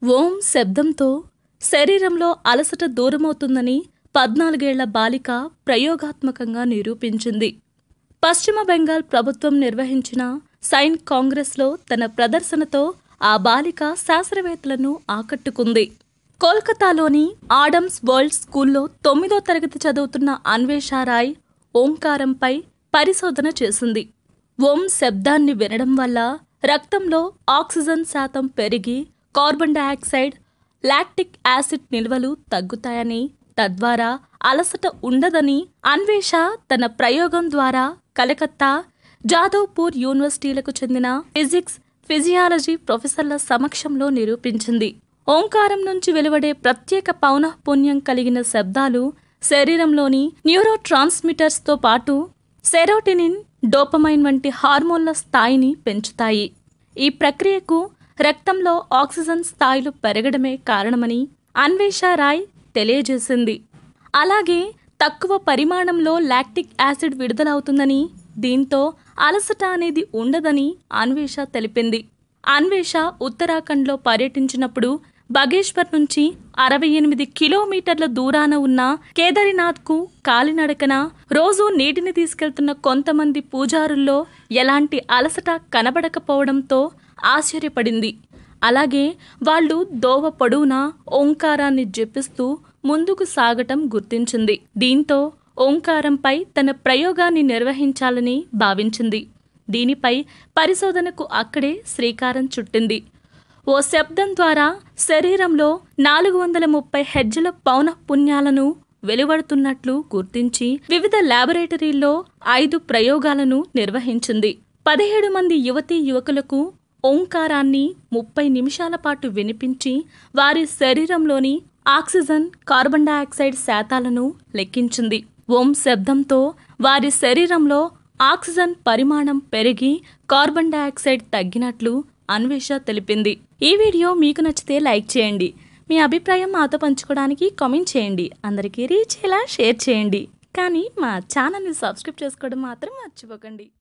ఓం శబ్దంతో శరీరంలో అలసట దూరమవుతుందని పద్నాలుగేళ్ల బాలిక ప్రయోగాత్మకంగా నిరూపించింది పశ్చిమ బెంగాల్ ప్రభుత్వం నిర్వహించిన సైన్ కాంగ్రెస్లో తన ప్రదర్శనతో ఆ బాలిక శాస్త్రవేత్తలను ఆకట్టుకుంది కోల్కతాలోని ఆడమ్స్ వరల్డ్ స్కూల్లో తొమ్మిదో తరగతి చదువుతున్న అన్వేషా రాయ్ ఓంకారంపై పరిశోధన చేసింది ఓం శబ్దాన్ని వినడం వల్ల రక్తంలో ఆక్సిజన్ శాతం పెరిగి కార్బన్ డయాక్సైడ్ లాక్టిక్ యాసిడ్ నిల్వలు తగ్గుతాయని తద్వారా అలసట ఉండదని అన్వేష తన ప్రయోగం ద్వారా కలకత్తా జాదవ్పూర్ యూనివర్సిటీలకు చెందిన ఫిజిక్స్ ఫిజియాలజీ ప్రొఫెసర్ల సమక్షంలో నిరూపించింది ఓంకారం నుంచి వెలువడే ప్రత్యేక పౌనఃపుణ్యం కలిగిన శబ్దాలు శరీరంలోని న్యూరో ట్రాన్స్మిటర్స్తో పాటు సెరోటినిన్ డోపమైన్ వంటి హార్మోన్ల స్థాయిని పెంచుతాయి ఈ ప్రక్రియకు రక్తంలో ఆక్సిజన్ స్థాయిలు పెరగడమే కారణమని అన్వేషా రాయ్ తెలియజేసింది అలాగే తక్కువ పరిమాణంలో లాక్టిక్ యాసిడ్ విడుదలవుతుందని దీంతో అలసట అనేది ఉండదని అన్వేష తెలిపింది అన్వేష ఉత్తరాఖండ్లో పర్యటించినప్పుడు బగేశ్వర్ నుంచి అరవై ఎనిమిది కిలోమీటర్ల దూరాన ఉన్న కేదారినాథ్కు కాలినడకన రోజు నీటిని తీసుకెళ్తున్న కొంతమంది పూజారుల్లో ఎలాంటి అలసట కనబడకపోవడంతో ఆశ్చర్యపడింది అలాగే వాళ్ళు దోవ పొడవునా ఓంకారాన్ని జపిస్తూ ముందుకు సాగటం గుర్తించింది దీంతో ఓంకారంపై తన ప్రయోగాన్ని నిర్వహించాలని భావించింది దీనిపై పరిశోధనకు అక్కడే శ్రీకారం చుట్టింది ఓ శబ్దం ద్వారా శరీరంలో నాలుగు వందల ముప్పై హెజ్జల పౌనఃపున్యాలను వెలువడుతున్నట్లు గుర్తించి వివిధ ల్యాబొరేటరీల్లో ఐదు ప్రయోగాలను నిర్వహించింది పదిహేడు మంది యువతీ యువకులకు ఓంకారాన్ని ముప్పై నిమిషాల పాటు వినిపించి వారి శరీరంలోని ఆక్సిజన్ కార్బన్ డయాక్సైడ్ శాతాలను లెక్కించింది ఓం శబ్దంతో వారి శరీరంలో ఆక్సిజన్ పరిమాణం పెరిగి కార్బన్ డయాక్సైడ్ తగ్గినట్లు అన్వేష తెలిపింది ఈ వీడియో మీకు నచ్చితే లైక్ చేయండి మీ అభిప్రాయం మాతో పంచుకోవడానికి కామెంట్ చేయండి అందరికీ రీచ్ అయ్యేలా షేర్ చేయండి కానీ మా ఛానల్ని సబ్స్క్రైబ్ చేసుకోవడం మాత్రం మర్చిపోకండి